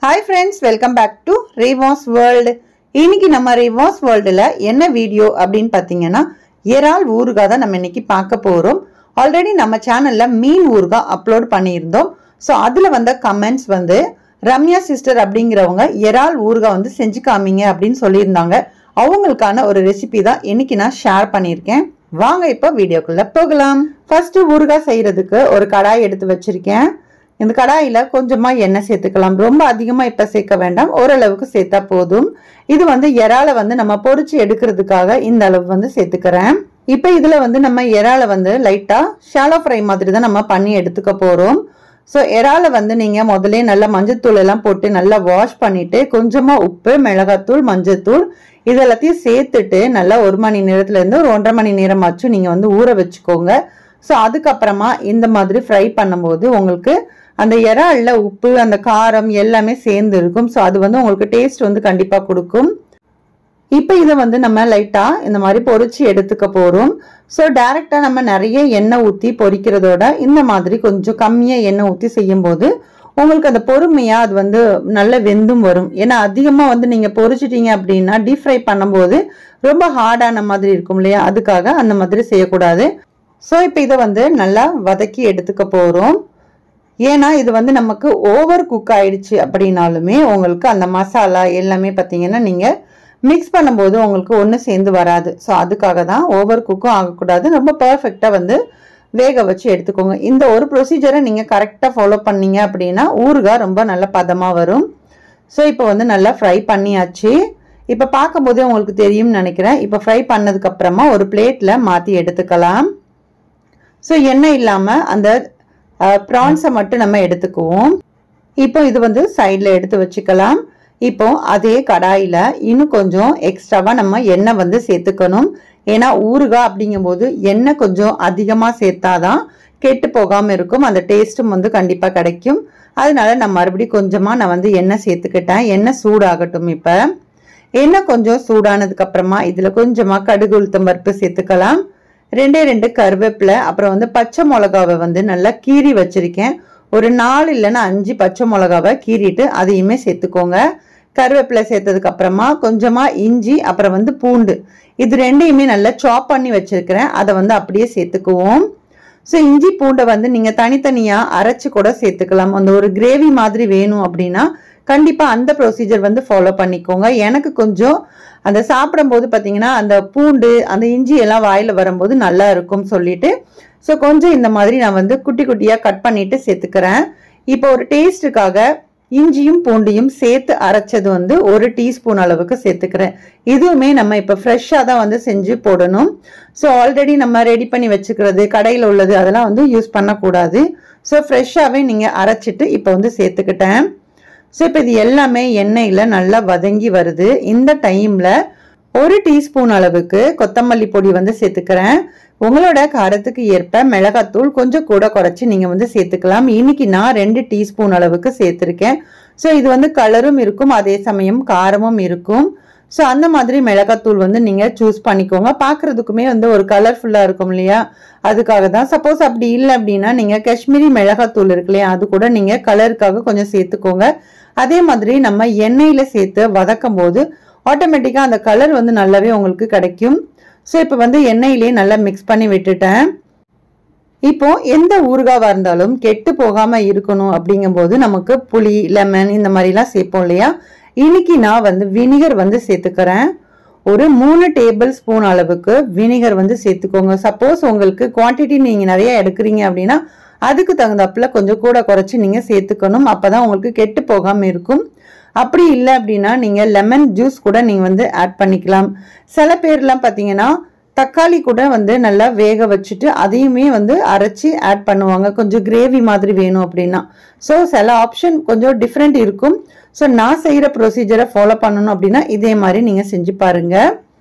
hi friends welcome back to Revas world இன்னைக்கு நம்ம ரேவாஸ் வேர்ல்டில் என்ன வீடியோ அப்படின்னு பார்த்தீங்கன்னா இறால் ஊறுகாய் தான் நம்ம இன்னைக்கு பார்க்க போகிறோம் ஆல்ரெடி நம்ம சேனலில் மீன் ஊறுகாய் அப்லோட் பண்ணியிருந்தோம் ஸோ அதில் வந்த கமெண்ட்ஸ் வந்து ரம்யா சிஸ்டர் அப்படிங்கிறவங்க இறால் ஊறுகாய் வந்து செஞ்சு காமிங்க அப்படின்னு சொல்லியிருந்தாங்க அவங்களுக்கான ஒரு ரெசிபி தான் இன்னைக்கு நான் ஷேர் பண்ணியிருக்கேன் வாங்க இப்போ வீடியோக்குள்ள போகலாம் ஃபர்ஸ்ட் ஊறுகாய் செய்யறதுக்கு ஒரு கடாய் எடுத்து வச்சிருக்கேன் இந்த கடாயில கொஞ்சமா எண்ணெய் சேர்த்துக்கலாம் ரொம்ப அதிகமா இப்ப சேர்க்க வேண்டாம் ஓரளவுக்கு சேர்த்தா போதும் இது வந்து இறால வந்து நம்ம பொரிச்சு எடுக்கிறதுக்காக இந்த அளவு வந்து சேர்த்துக்கிறேன் இப்ப இதுல வந்து நம்ம இறால வந்து லைட்டா ஷாலோ ஃப்ரை மாதிரி தான் நம்ம பண்ணி எடுத்துக்க போறோம் ஸோ இறால வந்து நீங்க முதல்ல நல்லா மஞ்சத்தூள் எல்லாம் போட்டு நல்லா வாஷ் பண்ணிட்டு கொஞ்சமா உப்பு மிளகாத்தூள் மஞ்சத்தூள் இது எல்லாத்தையும் சேர்த்துட்டு நல்லா ஒரு மணி நேரத்துல இருந்து ஒரு ஒன்றரை மணி நேரமாச்சும் நீங்க வந்து ஊற வச்சுக்கோங்க ஸோ அதுக்கப்புறமா இந்த மாதிரி ஃப்ரை பண்ணும்போது உங்களுக்கு அந்த இறால்ல உப்பு அந்த காரம் எல்லாமே சேர்ந்து இருக்கும் ஸோ அது வந்து உங்களுக்கு டேஸ்ட் வந்து கண்டிப்பாக கொடுக்கும் இப்போ இதை வந்து நம்ம லைட்டாக இந்த மாதிரி பொரிச்சு எடுத்துக்க போகிறோம் ஸோ டைரெக்டாக நம்ம நிறைய எண்ணெய் ஊற்றி பொரிக்கிறதோட இந்த மாதிரி கொஞ்சம் கம்மியாக எண்ணெய் ஊற்றி செய்யும்போது உங்களுக்கு அந்த பொறுமையாக அது வந்து நல்ல வெந்தும் வரும் ஏன்னா அதிகமாக வந்து நீங்கள் பொரிச்சிட்டீங்க அப்படின்னா டீப் ஃப்ரை பண்ணும்போது ரொம்ப ஹார்டான மாதிரி இருக்கும் இல்லையா அதுக்காக அந்த மாதிரி செய்யக்கூடாது ஸோ இப்போ இதை வந்து நல்லா வதக்கி எடுத்துக்க போகிறோம் ஏன்னா இது வந்து நமக்கு ஓவர் குக் ஆயிடுச்சு அப்படின்னாலுமே உங்களுக்கு அந்த மசாலா எல்லாமே பார்த்தீங்கன்னா நீங்கள் மிக்ஸ் பண்ணும்போது உங்களுக்கு ஒன்று சேர்ந்து வராது ஸோ அதுக்காக தான் ஓவர் குக்கும் ஆகக்கூடாது ரொம்ப பர்ஃபெக்டாக வந்து வேக வச்சு எடுத்துக்கோங்க இந்த ஒரு ப்ரொசீஜரை நீங்கள் கரெக்டாக ஃபாலோ பண்ணீங்க அப்படின்னா ஊறுகாய் ரொம்ப நல்ல பதமாக வரும் ஸோ இப்போ வந்து நல்லா ஃப்ரை பண்ணியாச்சு இப்போ பார்க்கும்போதே உங்களுக்கு தெரியும்னு நினைக்கிறேன் இப்போ ஃப்ரை பண்ணதுக்கப்புறமா ஒரு பிளேட்டில் மாற்றி எடுத்துக்கலாம் ஸோ எண்ணெய் இல்லாமல் அந்த ப்ரான்ஸை மட்டும் நம்ம எடுத்துக்குவோம் இப்போ இது வந்து சைடில் எடுத்து வச்சுக்கலாம் இப்போ அதே கடாயில் இன்னும் கொஞ்சம் எக்ஸ்ட்ராவாக நம்ம எண்ணெய் வந்து சேர்த்துக்கணும் ஏன்னா ஊறுகாய் அப்படிங்கும்போது எண்ணெய் கொஞ்சம் அதிகமாக சேர்த்தாதான் கெட்டு போகாமல் இருக்கும் அந்த டேஸ்ட்டும் வந்து கண்டிப்பாக கிடைக்கும் அதனால நான் மறுபடியும் கொஞ்சமாக நான் வந்து எண்ணெய் சேர்த்துக்கிட்டேன் எண்ணெய் சூடாகட்டும் இப்போ எண்ணெய் கொஞ்சம் சூடானதுக்கு அப்புறமா இதில் கொஞ்சமாக கடுகு உளுத்தம் பருப்பு சேர்த்துக்கலாம் ரெண்டே ரெண்டு கருவேப்பிலை அப்புறம் வந்து பச்சை மிளகாவை வந்து நல்லா கீறி வச்சிருக்கேன் ஒரு நாலு இல்லைன்னா அஞ்சு பச்சை மிளகாவை கீறிட்டு அதையுமே சேர்த்துக்கோங்க கருவேப்பிலை சேர்த்ததுக்கு அப்புறமா கொஞ்சமா இஞ்சி அப்புறம் வந்து பூண்டு இது ரெண்டையுமே நல்லா சாப் பண்ணி வச்சிருக்கிறேன் அதை வந்து அப்படியே சேர்த்துக்குவோம் ஸோ இஞ்சி பூண்டை வந்து நீங்கள் தனித்தனியாக அரைச்சி கூட சேர்த்துக்கலாம் அந்த ஒரு கிரேவி மாதிரி வேணும் அப்படின்னா கண்டிப்பாக அந்த ப்ரொசீஜர் வந்து ஃபாலோ பண்ணிக்கோங்க எனக்கு கொஞ்சம் அந்த சாப்பிடும்போது பார்த்தீங்கன்னா அந்த பூண்டு அந்த இஞ்சி எல்லாம் வாயில் வரும்போது நல்லா இருக்கும் சொல்லிட்டு ஸோ கொஞ்சம் இந்த மாதிரி நான் வந்து குட்டி குட்டியாக கட் பண்ணிட்டு சேர்த்துக்கிறேன் இப்போ ஒரு டேஸ்ட்டுக்காக இஞ்சியும் பூண்டையும் சேர்த்து அரைச்சது வந்து ஒரு டீஸ்பூன் அளவுக்கு சேர்த்துக்கிறேன் இதுவுமே நம்ம இப்போ ஃப்ரெஷ்ஷாக தான் வந்து செஞ்சு போடணும் ஸோ ஆல்ரெடி நம்ம ரெடி பண்ணி வச்சுக்கிறது கடையில் உள்ளது அதெல்லாம் வந்து யூஸ் பண்ணக்கூடாது ஸோ ஃப்ரெஷ்ஷாகவே நீங்கள் அரைச்சிட்டு இப்போ வந்து சேர்த்துக்கிட்டேன் ஸோ இப்போ இது எல்லாமே எண்ணெயில் நல்லா வதங்கி வருது இந்த டைமில் ஒரு டீஸ்பூன் அளவுக்கு கொத்தமல்லி பொடி வந்து சேர்த்துக்கிறேன் உங்களோட காரத்துக்கு ஏற்ப மிளகாத்தூள் கொஞ்சம் கூட குறைச்சி நீங்கள் வந்து சேர்த்துக்கலாம் இன்னைக்கு நான் ரெண்டு டீஸ்பூன் அளவுக்கு சேர்த்துருக்கேன் ஸோ இது வந்து கலரும் இருக்கும் அதே சமயம் காரமும் இருக்கும் ஸோ அந்த மாதிரி மிளகாத்தூள் வந்து நீங்கள் சூஸ் பண்ணிக்கோங்க பார்க்குறதுக்குமே வந்து ஒரு கலர்ஃபுல்லாக இருக்கும் இல்லையா அதுக்காக தான் சப்போஸ் அப்படி இல்லை அப்படின்னா நீங்கள் காஷ்மீரி மிளகாத்தூள் இருக்கு இல்லையா அது கூட நீங்கள் கலருக்காக கொஞ்சம் சேர்த்துக்கோங்க அதே மாதிரி நம்ம எண்ணெயில் சேர்த்து வதக்கும் போது ஆட்டோமேட்டிக்காக அந்த கலர் வந்து நல்லாவே உங்களுக்கு கிடைக்கும் ஸோ இப்போ வந்து எண்ணெயிலே நல்லா மிக்ஸ் பண்ணி விட்டுட்டேன் இப்போ எந்த ஊறுகாவாக இருந்தாலும் கெட்டு போகாமல் இருக்கணும் அப்படிங்கும்போது நமக்கு புளி லெமன் இந்த மாதிரிலாம் சேர்ப்போம் இல்லையா இன்னைக்கு நான் வந்து வினிகர் வந்து சேர்த்துக்கிறேன் ஒரு மூணு டேபிள் ஸ்பூன் அளவுக்கு வினிகர் வந்து சேர்த்துக்கோங்க சப்போஸ் உங்களுக்கு குவான்டிட்டி நீங்கள் நிறைய எடுக்கிறீங்க அப்படின்னா அதுக்கு தகுந்தாப்புல கொஞ்சம் கூட குறைச்சி நீங்கள் சேர்த்துக்கணும் அப்போ தான் உங்களுக்கு கெட்டு போகாமல் இருக்கும் அப்படி இல்லை அப்படின்னா நீங்கள் லெமன் ஜூஸ் கூட நீங்கள் வந்து ஆட் பண்ணிக்கலாம் சில பேர்லாம் பார்த்தீங்கன்னா தக்காளி கூட வந்து நல்லா வேக வச்சுட்டு அதையுமே வந்து அரைச்சி ஆட் பண்ணுவாங்க கொஞ்சம் கிரேவி மாதிரி வேணும் அப்படின்னா ஸோ சில ஆப்ஷன் கொஞ்சம் டிஃப்ரெண்ட் இருக்கும் ஸோ நான் செய்கிற ப்ரொசீஜரை ஃபாலோ பண்ணணும் அப்படின்னா இதே மாதிரி நீங்கள் செஞ்சு பாருங்க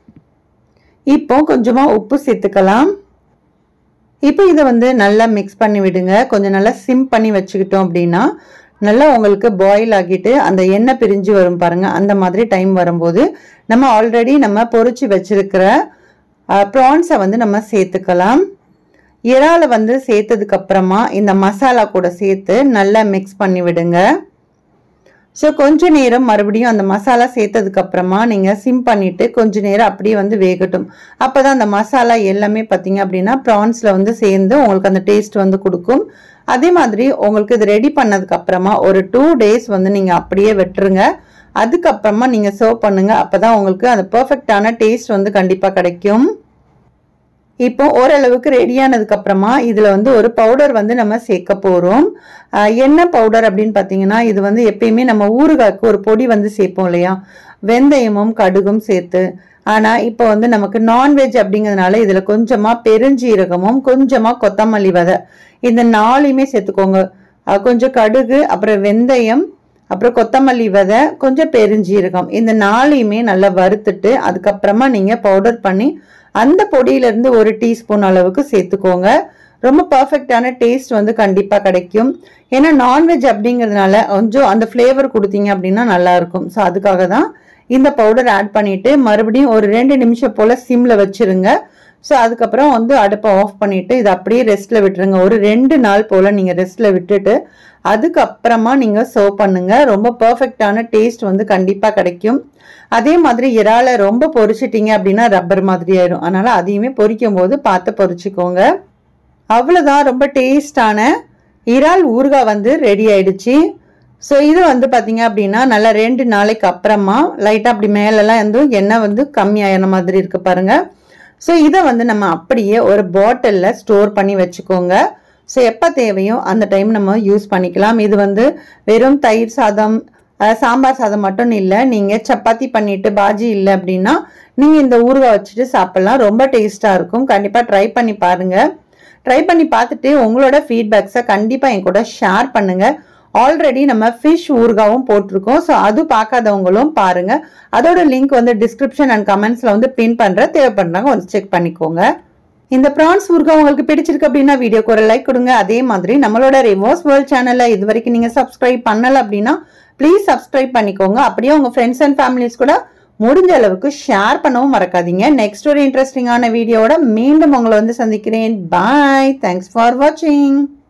இப்போ கொஞ்சமாக உப்பு சேர்த்துக்கலாம் இப்போ இதை வந்து நல்லா மிக்ஸ் பண்ணி விடுங்க கொஞ்சம் நல்லா சிம் பண்ணி வச்சுக்கிட்டோம் அப்படின்னா நல்லா உங்களுக்கு பாயில் ஆகிட்டு அந்த எண்ணெய் பிரிஞ்சு வரும் பாருங்க அந்த மாதிரி டைம் வரும்போது நம்ம ஆல்ரெடி நம்ம பொறிச்சு வச்சிருக்கிற ப்ரான்ஸை வந்து நம்ம சேர்த்துக்கலாம் இறாலை வந்து சேர்த்ததுக்கு அப்புறமா இந்த மசாலா கூட சேர்த்து நல்லா மிக்ஸ் பண்ணி விடுங்க ஸோ கொஞ்ச நேரம் மறுபடியும் அந்த மசாலா சேர்த்ததுக்கு அப்புறமா நீங்கள் சிம் பண்ணிட்டு கொஞ்ச நேரம் அப்படியே வந்து வேகட்டும் அப்போ தான் அந்த மசாலா எல்லாமே பார்த்தீங்க அப்படின்னா ப்ரான்ஸில் வந்து சேர்ந்து உங்களுக்கு அந்த டேஸ்ட் வந்து கொடுக்கும் அதே மாதிரி உங்களுக்கு இது ரெடி பண்ணதுக்கு அப்புறமா ஒரு டூ டேஸ் வந்து நீங்கள் அப்படியே விட்டுருங்க அதுக்கப்புறமா நீங்கள் சர்வ் பண்ணுங்க அப்போ தான் உங்களுக்கு அந்த பர்ஃபெக்டான டேஸ்ட் வந்து கண்டிப்பாக கிடைக்கும் இப்போ ஓரளவுக்கு ரெடியானதுக்கு அப்புறமா இதில் வந்து ஒரு பவுடர் வந்து நம்ம சேர்க்க போகிறோம் என்ன பவுடர் அப்படின்னு பார்த்தீங்கன்னா இது வந்து எப்பயுமே நம்ம ஊறுகாய்க்கு ஒரு பொடி வந்து சேர்ப்போம் இல்லையா வெந்தயமும் கடுகும் சேர்த்து ஆனால் இப்போ வந்து நமக்கு நான்வெஜ் அப்படிங்கிறதுனால இதில் கொஞ்சமாக பெருஞ்சீரகமும் கொஞ்சமாக கொத்தமல்லி விதை இந்த நாளையுமே சேர்த்துக்கோங்க அஹ் கொஞ்சம் கடுகு அப்புறம் வெந்தயம் அப்புறம் கொத்தமல்லி விதை கொஞ்சம் பெருஞ்சீரகம் இந்த நாளையுமே நல்லா வறுத்துட்டு அதுக்கப்புறமா நீங்கள் பவுடர் பண்ணி அந்த பொடியிலேருந்து ஒரு டீஸ்பூன் அளவுக்கு சேர்த்துக்கோங்க ரொம்ப பர்ஃபெக்டான டேஸ்ட் வந்து கண்டிப்பாக கிடைக்கும் ஏன்னா நான்வெஜ் அப்படிங்கிறதுனால கொஞ்சம் அந்த ஃப்ளேவர் கொடுத்தீங்க அப்படின்னா நல்லா இருக்கும் ஸோ அதுக்காக தான் இந்த பவுடர் ஆட் பண்ணிட்டு மறுபடியும் ஒரு ரெண்டு நிமிஷம் போல் சிம்மில் வச்சிருங்க ஸோ அதுக்கப்புறம் வந்து அடுப்பை ஆஃப் பண்ணிட்டு இதை அப்படியே ரெஸ்ட்டில் விட்டுருங்க ஒரு ரெண்டு நாள் போல் நீங்கள் ரெஸ்ட்டில் விட்டுட்டு அதுக்கப்புறமா நீங்கள் சர்வ் பண்ணுங்க ரொம்ப பர்ஃபெக்டான டேஸ்ட் வந்து கண்டிப்பாக கிடைக்கும் அதே மாதிரி இறாலை ரொம்ப பொரிச்சிட்டிங்க அப்படின்னா ரப்பர் மாதிரி ஆயிடும் அதனால அதையுமே பொரிக்கும் போது பார்த்து பொரிச்சுக்கோங்க அவ்வளோதான் ரொம்ப டேஸ்டான இறால் ஊறுகாய் வந்து ரெடி ஆயிடுச்சு ஸோ இது வந்து பார்த்தீங்க அப்படின்னா நல்லா ரெண்டு நாளைக்கு அப்புறமா லைட்டாக அப்படி மேலெல்லாம் வந்து எண்ணெய் வந்து கம்மியாயின மாதிரி இருக்கு பாருங்க ஸோ இதை வந்து நம்ம அப்படியே ஒரு பாட்டிலில் ஸ்டோர் பண்ணி வச்சுக்கோங்க ஸோ எப்போ தேவையோ அந்த டைம் நம்ம யூஸ் பண்ணிக்கலாம் இது வந்து வெறும் தயிர் சாதம் அஹ், சாம்பார் சாதம் மட்டும் இல்லை நீங்கள் சப்பாத்தி பண்ணிட்டு பாஜி இல்லை அப்படின்னா நீங்கள் இந்த ஊறுகாய் வச்சுட்டு சாப்பிட்லாம் ரொம்ப டேஸ்ட்டாக இருக்கும் கண்டிப்பாக ட்ரை பண்ணி பாருங்கள் ட்ரை பண்ணி பார்த்துட்டு உங்களோட ஃபீட்பேக்ஸை கண்டிப்பாக என் கூட ஷேர் பண்ணுங்கள் ஆல்ரெடி நம்ம ஃபிஷ் ஊறுகாவும் போட்டிருக்கோம் ஸோ அது பார்க்காதவங்களும் பாருங்க அதோட லிங்க் வந்து டிஸ்கிரிப்ஷன் அண்ட் கமெண்ட்ஸ்ல வந்து பின் பண்ற தேவைப்படுறாங்க வந்து செக் பண்ணிக்கோங்க இந்த ப்ரான்ஸ் ஊறுகாய் உங்களுக்கு பிடிச்சிருக்கு அப்படின்னா வீடியோக்கு ஒரு லைக் கொடுங்க அதே மாதிரி நம்மளோட ரிவோர்ஸ் வேர்ல்ட் சேனலை இது வரைக்கும் நீங்க சப்ஸ்கிரைப் பண்ணல அப்படின்னா ப்ளீஸ் சப்ஸ்கிரைப் பண்ணிக்கோங்க அப்படியே உங்க ஃப்ரெண்ட்ஸ் அண்ட் ஃபேமிலிஸ் கூட முடிஞ்ச அளவுக்கு ஷேர் பண்ணவும் மறக்காதீங்க நெக்ஸ்ட் ஒரு இன்ட்ரெஸ்டிங்கான வீடியோவோட மீண்டும் உங்களை வந்து சந்திக்கிறேன் பாய் தேங்க்ஸ் ஃபார் வாட்சிங்